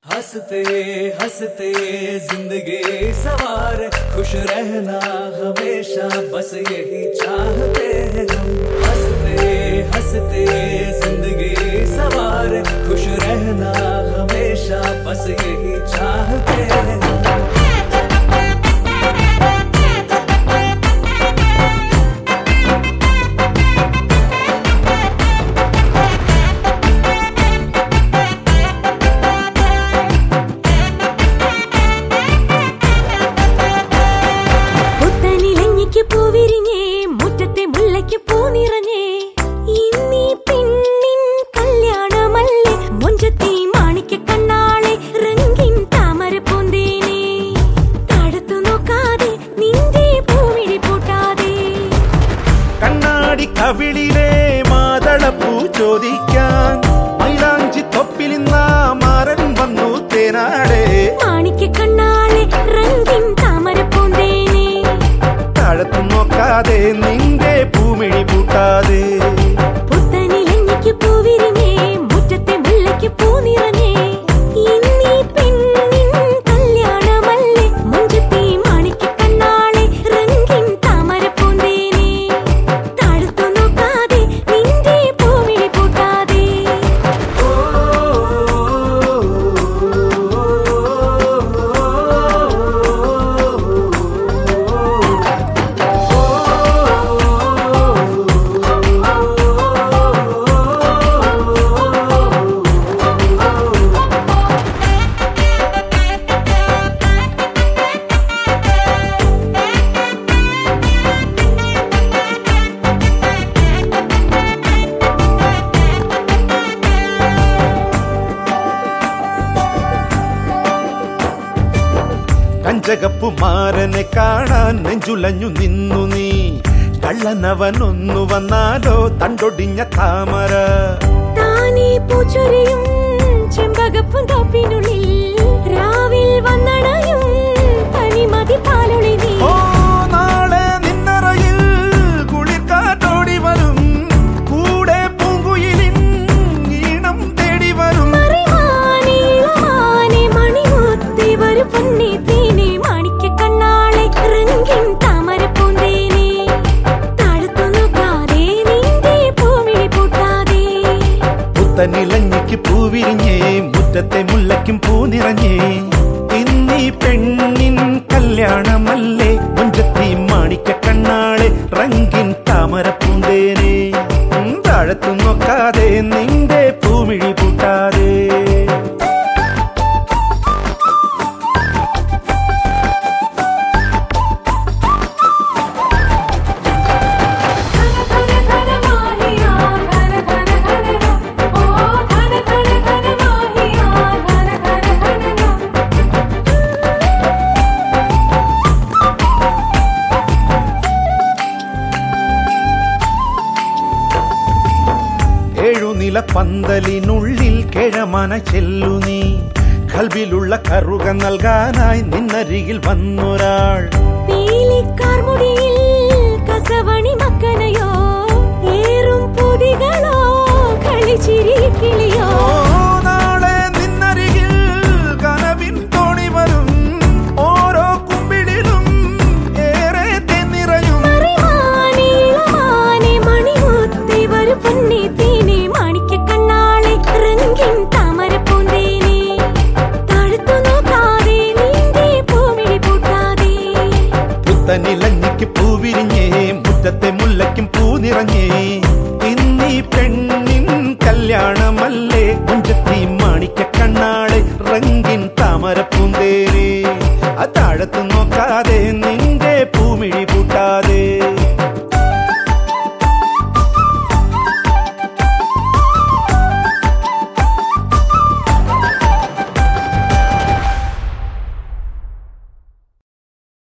हंसते हंसते जिंदगी सवार खुश रहना हमेशा बस यही चाहते हैं हम हंसते हंसते जिंदगी सवार खुश रहना हमेशा बस यही चाहते हैं हम പുത്തനിലഞ്ഞയ്ക്ക് പൂവിരിഞ്ഞേ മുറ്റത്തെ മുല്ലയ്ക്ക് പൂ നിറഞ്ഞേ ഇന്നീ പെണ്ണിൻ കല്യാണമല്ലേ മൊഞ്ചത്തി മാണിക്ക കണ്ണാളെ റംഗിൻ താമര പൂന്തേനെ തടുത്തു നോക്കാതെ നിന്റെ പൂമിഴി പൂട്ടാതെ കണ്ണാടി കവിളിലെ മാതളപ്പൂ ചോദിക്കാൻ മൈലാഞ്ചി തൊപ്പിലിന്ന മാരൻ വന്നു തേനാടെ മാണിക്ക കണ്ണാളെ റംഗിൻ താമര പൂന്തേനെ താഴത്തു നോക്കാതെ നിന്റെ പൂമിഴി പൂട്ടാതെ പുത്തനിലഞ്ഞയ്ക്ക് പൂവിരിഞ്ഞേ മുറ്റത്തെ മുല്ലയ്ക്ക് പൂ നിറഞ്ഞേ ഇന്നീ പെണ്ണിൻ കല്യാണമല്ലേ മുഞ്ചത്തി മാണിക്ക കണ്ണാളെ റംഗിൻ താമര പൂന്തേനെ താഴ്ത്തു നോക്കാതെ നിന്റെ പൂമിഴി പൂട്ടാതെ കഞ്ചകപ്പു മാരനെ കാണാൻ നെഞ്ചുലഞ്ഞു നിന്നു നീ കള്ളനവനൊന്നു വന്നാലോ തണ്ടൊടിഞ്ഞ താമര താനേ പൂച്ചൊരിയും ചെമ്പകപ്പും തോപ്പിനുള്ളിൽ രാവിൽ വന്നണയും പനിമതി പാലൊളി നീ ഓ നാളെ നിന്നറയിൽ കുളിർക്കാറ്റോടി വരും കൂടെ പൂങ്കുയിലിൻ ഈണം തേടി വരും മറിമാനേ ഇളമാനേ മണിമുത്തേ വരു പൊന്നേ തേനേ മാണിക്ക കണ്ണാളെ റംഗിൻ താമര പൂന്തേനെ താഴ്ത്തു നോക്കാതെ നിന്റെ പൂമിഴി പൂട്ടാതെ പുത്തനിലഞ്ഞയ്ക്ക് പൂവിരിഞ്ഞേ മുറ്റത്തെ മുല്ലയ്ക്കും പൂ നിറഞ്ഞേ ഇന്നീ പെണ്ണിൻ കല്യാണമല്ലേ മുഞ്ചത്തി മാണിക്ക കണ്ണാളെ റങ്കിൻ താമര പൂന്തേനെ ഉം, താഴത്തു നോക്കാതെ നിന്റെ പൂമിഴി പൂട്ടാതെ ധന ധന മാഹിയാ ധന ധന ധന ഓ ധന ധന ധന മാഹിയാ ധന ധന ധന ഏഴുനില പന്തലിനുള്ളിൽ കിഴമന ചെല്ലു നീ കൽവിലുള്ള കറുക നൽകാനായി നിന്നരികിൽ വന്നൊരാൾ പീലിക്കാർ മുടിയിൽ കസവണി മക്കനയോ ഏറും പൊതികളോ കളിച്ചിരി കിളിയോ ഓ, നാളെ നിന്നരികിൽ കനവിൻ തോണി വരും ഓരോ കുമ്പിടിലും ഏറെ തെന്നിറയും മറിമാനേ ഇളമാനേ മണിമുത്തേ വരു പൊന്നേ തേനേ മാണിക്ക കണ്ണാളെ റംഗിൻ താമര പൂന്തേനെ താഴ്ത്തു നോക്കാതെ നിന്റെ പൂമിഴി പൂട്ടാതെ പുത്തനിലഞ്ഞിക്ക് പൂവിരിഞ്ഞേ മുറ്റത്തെ മുല്ലയ്ക്കും പൂ നിറഞ്ഞേ ഇന്നീ പെണ്ണിൻ കല്യാണമല്ലേ മുഞ്ചത്തി മാണിക്ക കണ്ണാളെ റങ്കിൻ താമര പൂന്തേനെ ആ താഴത്ത് നോക്കാതെ